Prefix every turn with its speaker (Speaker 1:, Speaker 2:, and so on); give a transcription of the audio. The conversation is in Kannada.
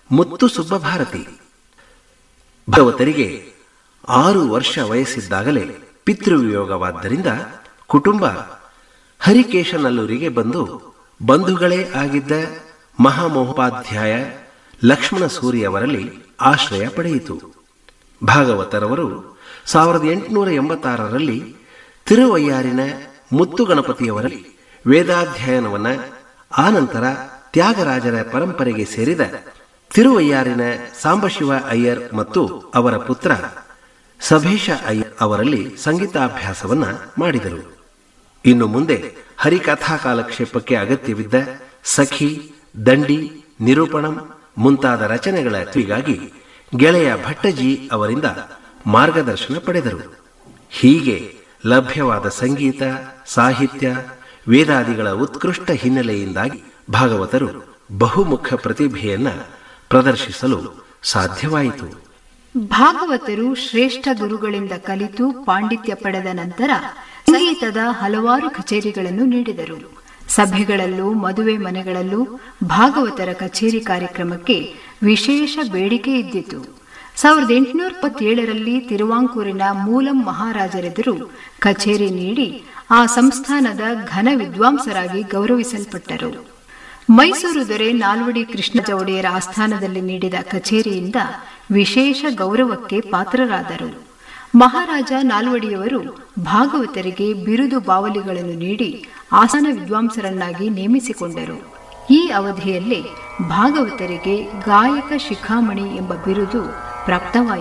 Speaker 1: ಮುತ್ತು ಸುಬ್ಬಭಾರತಿ ಭಗವತರಿಗೆ ಆರು ವರ್ಷ ವಯಸ್ಸಿದ್ದಾಗಲೇ ಪಿತೃವಿಯೋಗವಾದ್ದರಿಂದ ಕುಟುಂಬ ಹರಿಕೇಶನಲ್ಲೂರಿಗೆ ಬಂದು ಬಂಧುಗಳೇ ಆಗಿದ್ದ ಮಹಾಮಹೋಪಾಧ್ಯಾಯ ಲಕ್ಷ್ಮಣ ಸೂರಿಯವರಲ್ಲಿ ಆಶ್ರಯ ಪಡೆಯಿತು ಭಾಗವತರವರು ಸಾವಿರದ ಎಂಟುನೂರ ಎಂಬತ್ತಾರರಲ್ಲಿ ತಿರುವಯ್ಯಾರಿನ ಮುತ್ತು ಗಣಪತಿಯವರಲ್ಲಿ ವೇದಾಧ್ಯಯನವನ್ನ ಆನಂತರ ತ್ಯಾಗರಾಜರ ಪರಂಪರೆಗೆ ಸೇರಿದ ತಿರುವಯ್ಯಾರಿನ ಸಾಂಬಶಿವ ಅಯ್ಯರ್ ಮತ್ತು ಅವರ ಪುತ್ರ ಸಭೇಶ ಅಯ್ಯರ್ ಅವರಲ್ಲಿ ಸಂಗೀತಾಭ್ಯಾಸವನ್ನ ಮಾಡಿದರು ಇನ್ನು ಮುಂದೆ ಹರಿಕಥಾ ಕಾಲಕ್ಷೇಪಕ್ಕೆ ಅಗತ್ಯವಿದ್ದ ಸಖಿ ದಂಡಿ ನಿರೂಪಣಂ ಮುಂತಾದ ರಚನೆಗಳ ಕಿವಿಗಾಗಿ ಗೆಳೆಯ ಭಟ್ಟಜಿ ಅವರಿಂದ ಮಾರ್ಗದರ್ಶನ ಪಡೆದರು ಹೀಗೆ ಲಭ್ಯವಾದ ಸಂಗೀತ ಸಾಹಿತ್ಯ ವೇದಾದಿಗಳ ಉತ್ಕೃಷ್ಟ ಹಿನ್ನೆಲೆಯಿಂದಾಗಿ ಭಾಗವತರು ಬಹುಮುಖ ಪ್ರತಿಭೆಯನ್ನ ಪ್ರದರ್ಶಿಸಲು ಸಾಧ್ಯವಾಯಿತು
Speaker 2: ಭಾಗವತರು ಶ್ರೇಷ್ಠ ಗುರುಗಳಿಂದ ಕಲಿತು ಪಾಂಡಿತ್ಯ ಪಡೆದ ನಂತರ ಸಂಗೀತದ ಹಲವಾರು ಕಚೇರಿಗಳನ್ನು ನೀಡಿದರು ಸಭೆಗಳಲ್ಲೂ ಮದುವೆ ಮನೆಗಳಲ್ಲೂ ಭಾಗವತರ ಕಚೇರಿ ಕಾರ್ಯಕ್ರಮಕ್ಕೆ ವಿಶೇಷ ಬೇಡಿಕೆ ಇದ್ದಿತು ಸಾವಿರದ ಎಂಟುನೂರ ಇಪ್ಪತ್ತೇಳರಲ್ಲಿ ತಿರುವಾಂಕೂರಿನ ಮೂಲಂ ಮಹಾರಾಜರೆದುರು ಕಚೇರಿ ನೀಡಿ ಆ ಸಂಸ್ಥಾನದ ಘನ ವಿದ್ವಾಂಸರಾಗಿ ಗೌರವಿಸಲ್ಪಟ್ಟರು ಮೈಸೂರು ದೊರೆ ನಾಲ್ವಡಿ ಕೃಷ್ಣ ಒಡೆಯರ ಆಸ್ಥಾನದಲ್ಲಿ ನೀಡಿದ ಕಚೇರಿಯಿಂದ ವಿಶೇಷ ಗೌರವಕ್ಕೆ ಪಾತ್ರರಾದರು ಮಹಾರಾಜ ನಾಲ್ವಡಿಯವರು ಭಾಗವತರಿಗೆ ಬಿರುದು ಬಾವಲಿಗಳನ್ನು ನೀಡಿ ಆಸನ ವಿದ್ವಾಂಸರನ್ನಾಗಿ ನೇಮಿಸಿಕೊಂಡರು ಈ ಅವಧಿಯಲ್ಲೇ ಭಾಗವತರಿಗೆ ಗಾಯಕ ಶಿಖಾಮಣಿ ಎಂಬ ಬಿರುದು ಪ್ರಾಪ್ತವಾಯಿತು